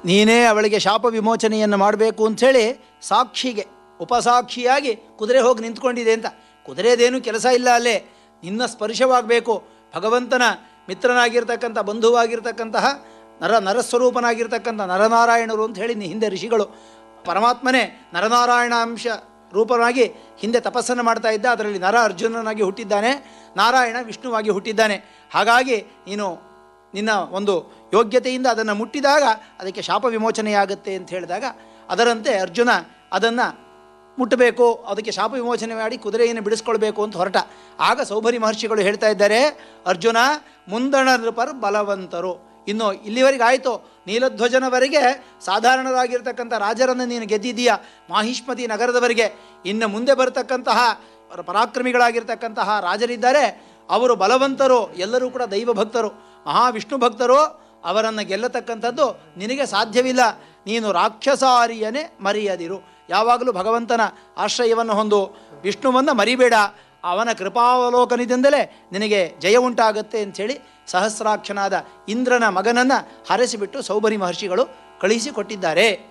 ನೀನೇ ಅವಳಿಗೆ ಶಾಪ ವಿಮೋಚನೆಯನ್ನು ಮಾಡಬೇಕು ಅಂಥೇಳಿ ಸಾಕ್ಷಿಗೆ ಉಪಸಾಕ್ಷಿಯಾಗಿ ಕುದುರೆ ಹೋಗಿ ನಿಂತ್ಕೊಂಡಿದೆ ಅಂತ ಕುದುರೆದೇನು ಕೆಲಸ ಇಲ್ಲ ಅಲ್ಲೇ ನಿನ್ನ ಸ್ಪರ್ಶವಾಗಬೇಕು ಭಗವಂತನ ಮಿತ್ರನಾಗಿರ್ತಕ್ಕಂಥ ಬಂಧುವಾಗಿರ್ತಕ್ಕಂತಹ ನರ ನರಸ್ವರೂಪನಾಗಿರ್ತಕ್ಕಂಥ ನರನಾರಾಯಣರು ಅಂತ ಹೇಳಿ ಹಿಂದೆ ಋಷಿಗಳು ಪರಮಾತ್ಮನೇ ನರನಾರಾಯಣಾಂಶ ರೂಪನಾಗಿ ಹಿಂದೆ ತಪಸ್ಸನ್ನು ಮಾಡ್ತಾ ಇದ್ದ ಅದರಲ್ಲಿ ನರ ಅರ್ಜುನನಾಗಿ ಹುಟ್ಟಿದ್ದಾನೆ ನಾರಾಯಣ ವಿಷ್ಣುವಾಗಿ ಹುಟ್ಟಿದ್ದಾನೆ ಹಾಗಾಗಿ ನೀನು ನಿನ್ನ ಒಂದು ಯೋಗ್ಯತೆಯಿಂದ ಅದನ್ನು ಮುಟ್ಟಿದಾಗ ಅದಕ್ಕೆ ಶಾಪ ವಿಮೋಚನೆಯಾಗುತ್ತೆ ಅಂತ ಹೇಳಿದಾಗ ಅದರಂತೆ ಅರ್ಜುನ ಅದನ್ನು ಮುಟ್ಟಬೇಕು ಅದಕ್ಕೆ ಶಾಪ ವಿಮೋಚನೆ ಮಾಡಿ ಕುದುರೆಯನ್ನು ಬಿಡಿಸ್ಕೊಳ್ಬೇಕು ಅಂತ ಹೊರಟ ಆಗ ಸೌಭರಿ ಮಹರ್ಷಿಗಳು ಹೇಳ್ತಾ ಇದ್ದಾರೆ ಅರ್ಜುನ ಮುಂದಣ ನೃಪರ್ ಬಲವಂತರು ಇನ್ನು ಇಲ್ಲಿವರೆಗೆ ಆಯಿತು ನೀಲಧ್ವಜನವರೆಗೆ ಸಾಧಾರಣರಾಗಿರ್ತಕ್ಕಂಥ ರಾಜರನ್ನು ನೀನು ಗೆದ್ದಿದ್ದೀಯ ಮಾಹಿಷ್ಮತಿ ನಗರದವರೆಗೆ ಇನ್ನು ಮುಂದೆ ಬರತಕ್ಕಂತಹ ಪರಾಕ್ರಮಿಗಳಾಗಿರ್ತಕ್ಕಂತಹ ರಾಜರಿದ್ದಾರೆ ಅವರು ಬಲವಂತರು ಎಲ್ಲರೂ ಕೂಡ ದೈವ ಭಕ್ತರು ಮಹಾವಿಷ್ಣು ಭಕ್ತರು ಅವರನ್ನು ಗೆಲ್ಲತಕ್ಕಂಥದ್ದು ನಿನಗೆ ಸಾಧ್ಯವಿಲ್ಲ ನೀನು ರಾಕ್ಷಸಾರಿಯನೇ ಮರೆಯದಿರು ಯಾವಾಗಲೂ ಭಗವಂತನ ಆಶ್ರಯವನ್ನು ಹೊಂದು ವಿಷ್ಣುವನ್ನು ಮರಿಬೇಡ ಅವನ ಕೃಪಾವಲೋಕನದಿಂದಲೇ ನಿನಗೆ ಜಯ ಉಂಟಾಗತ್ತೆ ಅಂಥೇಳಿ ಸಹಸ್ರಾಕ್ಷನಾದ ಇಂದ್ರನ ಮಗನನ್ನು ಹರಸಿಬಿಟ್ಟು ಸೌಬರಿ ಮಹರ್ಷಿಗಳು ಕಳುಹಿಸಿಕೊಟ್ಟಿದ್ದಾರೆ